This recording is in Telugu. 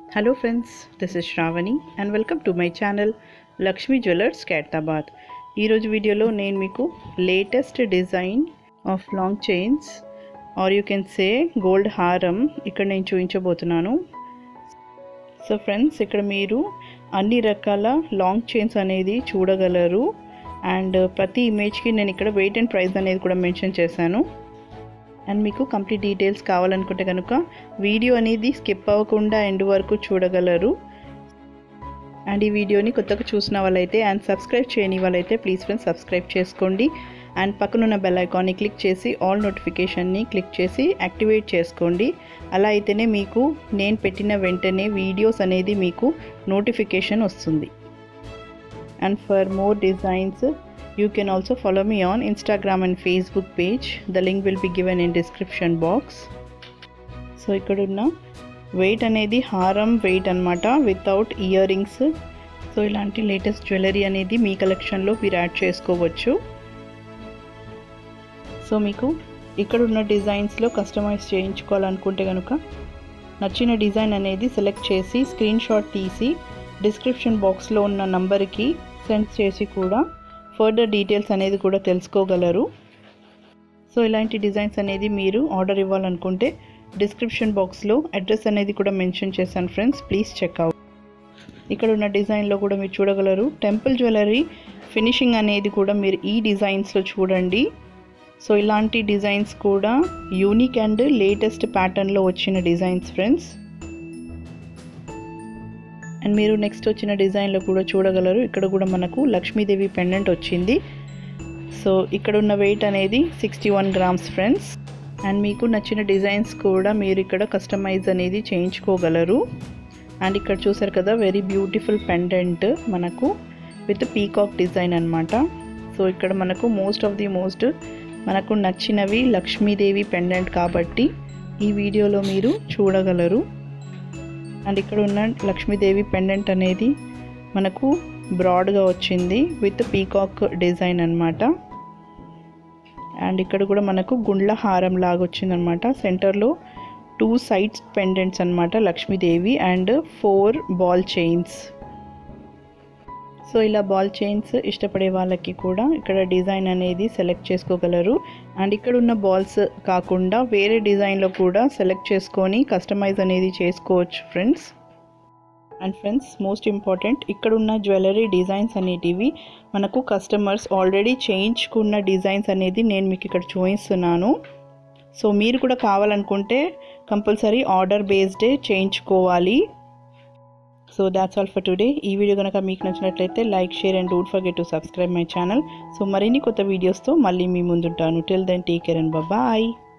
Hello friends, this is Shravani and welcome to my channel Lakshmi jewellers Khairatabad ఈరోజు వీడియోలో నేను మీకు latest design of long chains or you can say gold హారం ఇక్కడ నేను చూపించబోతున్నాను సో ఫ్రెండ్స్ ఇక్కడ మీరు అన్ని రకాల లాంగ్ చైన్స్ అనేది చూడగలరు అండ్ ప్రతి ఇమేజ్కి నేను ఇక్కడ వెయిట్ అండ్ ప్రైస్ అనేది కూడా మెన్షన్ చేశాను అండ్ మీకు కంప్లీట్ డీటెయిల్స్ కావాలనుకుంటే కనుక వీడియో అనేది స్కిప్ అవ్వకుండా ఎండ్ వరకు చూడగలరు అండ్ ఈ వీడియోని కొత్తగా చూసిన వాళ్ళైతే అండ్ సబ్స్క్రైబ్ చేయని వాళ్ళైతే ప్లీజ్ ఫ్రెండ్స్ సబ్స్క్రైబ్ చేసుకోండి అండ్ పక్కనున్న బెల్ ఐకాన్ని క్లిక్ చేసి ఆల్ నోటిఫికేషన్ని క్లిక్ చేసి యాక్టివేట్ చేసుకోండి అలా అయితేనే మీకు నేను పెట్టిన వెంటనే వీడియోస్ అనేది మీకు నోటిఫికేషన్ వస్తుంది and for more designs you can also follow me on instagram and facebook page the link will be given in description box so ఇక్కడ ఉన్న వెయిట్ అనేది హారం వెయిట్ అనమాట వితౌట్ ఇయర్ రింగ్స్ సో ఇలాంటి లేటెస్ట్ జ్యువెలరీ అనేది మీ కలెక్షన్లో మీరు యాడ్ చేసుకోవచ్చు సో మీకు ఇక్కడ ఉన్న డిజైన్స్లో కస్టమైజ్ చేయించుకోవాలనుకుంటే కనుక నచ్చిన డిజైన్ అనేది సెలెక్ట్ చేసి స్క్రీన్ షాట్ తీసి డిస్క్రిప్షన్ బాక్స్లో ఉన్న నంబర్కి సెండ్ చేసి కూడా ఫర్దర్ డీటెయిల్స్ అనేది కూడా తెలుసుకోగలరు సో ఇలాంటి డిజైన్స్ అనేది మీరు ఆర్డర్ ఇవ్వాలనుకుంటే డిస్క్రిప్షన్ బాక్స్లో అడ్రస్ అనేది కూడా మెన్షన్ చేశాను ఫ్రెండ్స్ ప్లీజ్ చెక్అవుట్ ఇక్కడ ఉన్న డిజైన్లో కూడా మీరు చూడగలరు టెంపుల్ జ్యువెలరీ ఫినిషింగ్ అనేది కూడా మీరు ఈ డిజైన్స్లో చూడండి సో ఇలాంటి డిజైన్స్ కూడా యూనిక్ అండ్ లేటెస్ట్ ప్యాటర్న్లో వచ్చిన డిజైన్స్ ఫ్రెండ్స్ అండ్ మీరు నెక్స్ట్ వచ్చిన డిజైన్లో కూడా చూడగలరు ఇక్కడ కూడా మనకు లక్ష్మీదేవి పెండెంట్ వచ్చింది సో ఇక్కడ ఉన్న వెయిట్ అనేది sixty one grams friends and మీకు నచ్చిన డిజైన్స్ కూడా మీరు ఇక్కడ కస్టమైజ్ అనేది చేయించుకోగలరు అండ్ ఇక్కడ చూసారు కదా వెరీ బ్యూటిఫుల్ పెండెంట్ మనకు విత్ పీకాక్ డిజైన్ అనమాట సో ఇక్కడ మనకు మోస్ట్ ఆఫ్ ది మోస్ట్ మనకు నచ్చినవి లక్ష్మీదేవి పెండెంట్ కాబట్టి ఈ వీడియోలో మీరు చూడగలరు అండ్ ఇక్కడ ఉన్న లక్ష్మీదేవి పెండెంట్ అనేది మనకు బ్రాడ్గా వచ్చింది విత్ పీకాక్ డిజైన్ అనమాట అండ్ ఇక్కడ కూడా మనకు గుండ్ల హారం లాగా వచ్చిందనమాట సెంటర్లో టూ సైడ్స్ పెండెంట్స్ అనమాట Lakshmidevi and four ball chains so ఇలా బాల్ చైన్స్ ఇష్టపడే వాళ్ళకి కూడా ఇక్కడ డిజైన్ అనేది సెలెక్ట్ చేసుకోగలరు అండ్ ఇక్కడ ఉన్న బాల్స్ కాకుండా వేరే డిజైన్లో కూడా సెలెక్ట్ చేసుకొని కస్టమైజ్ అనేది చేసుకోవచ్చు friends and friends most important ఇక్కడ ఉన్న జ్యువెలరీ డిజైన్స్ అనేటివి మనకు కస్టమర్స్ ఆల్రెడీ చేయించుకున్న డిజైన్స్ అనేది నేను మీకు ఇక్కడ చూపిస్తున్నాను సో మీరు కూడా కావాలనుకుంటే కంపల్సరీ ఆర్డర్ బేస్డే చేయించుకోవాలి so that's all for today ఈ వీడియో కనుక మీకు నచ్చినట్లయితే like share and don't forget to subscribe my channel so మరిన్ని కొత్త వీడియోస్తో మళ్ళీ మీ ముందుంటాను till then take care and bye